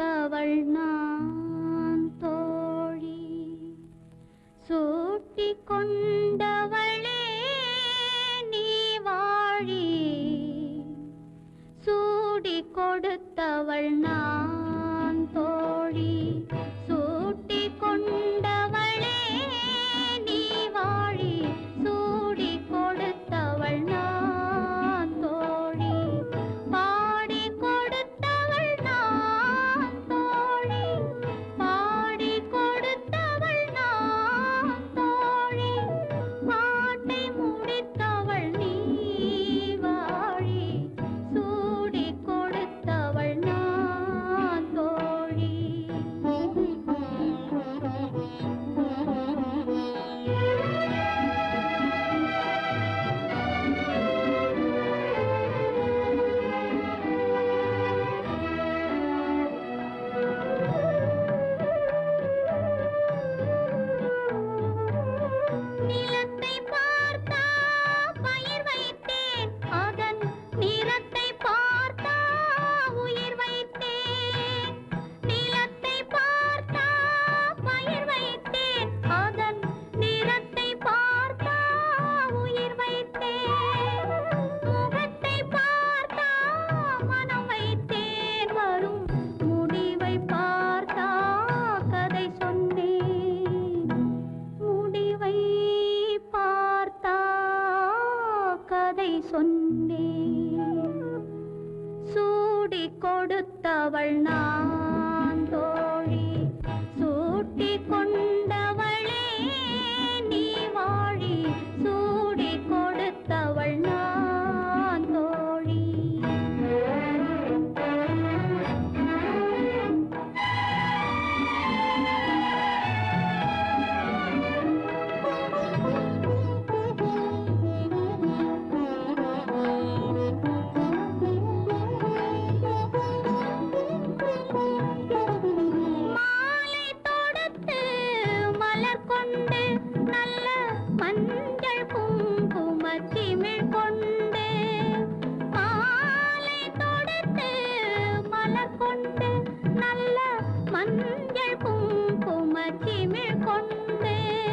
கொடுத்தவள் நான் தோழி சூட்டி கொண்டவளே நீ வாழி சூடி கொடுத்தவள் நான் தோழி சூட்டி கொண்டவளே நீ வாழி சூடி கொடுத்தவள் நான் தோழி பாடி கொடுத்தவள் நான் தோழி பாடி கொடுத்தவள் நான் தோழி பாட்டை முடித்தவள் நீ வாழி சூடி கொடுத்தவள் நான் தோழி நிலத்தை பார்த்தா பயிர் வைத்தேன் அதன் நிறத்தை பார்த்தா உயிர் வைத்தேன் நிலத்தை பார்த்தா பயிர் வைத்தேன் அதன் நிறத்தை பார்த்தா உயிர் வைத்தேன் முகத்தை பார்த்தா மனம் வைத்தேன் வரும் முடிவை பார்த்தா கதை சொன்னேன் முடிவை பார்த்தா கதை சொன்னேன் சூடி கொடுத்தவள் நான் தோழி சூட்டி கொண்டவளே நீ வாழி சூடி கொடுத்தவள் நான் தோழி மாலை தொடுத்து மலர் கொண்டு நல்ல மஞ்சள் குங்கும சிமிழ் கொண்டு மாலை தொடுத்து மலர் கொண்டு நல்ல மஞ்சள் குங்கும சிமிழ் கொண்டு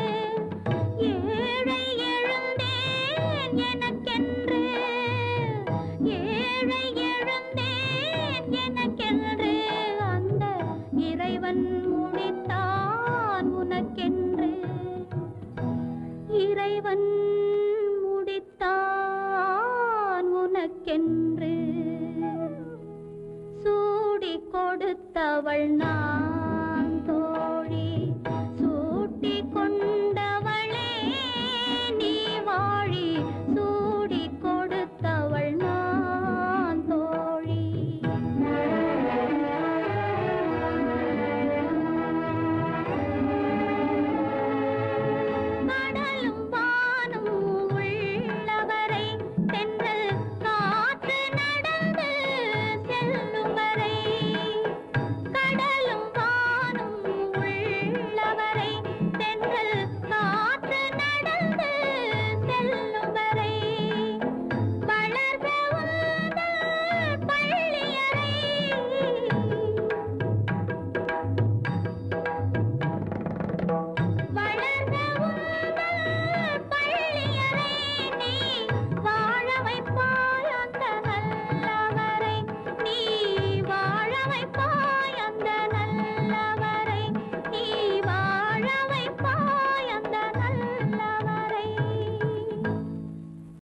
ஏழை எழுந்தேன் எனக்கென்று ஏழை எழுந்தேன் எனக்கென்று அந்த இறைவன் முடித்தான் உனக்கென்று இறைவன் முடித்தான் உனக்கென்று சூடி கொடுத்தவள் நான்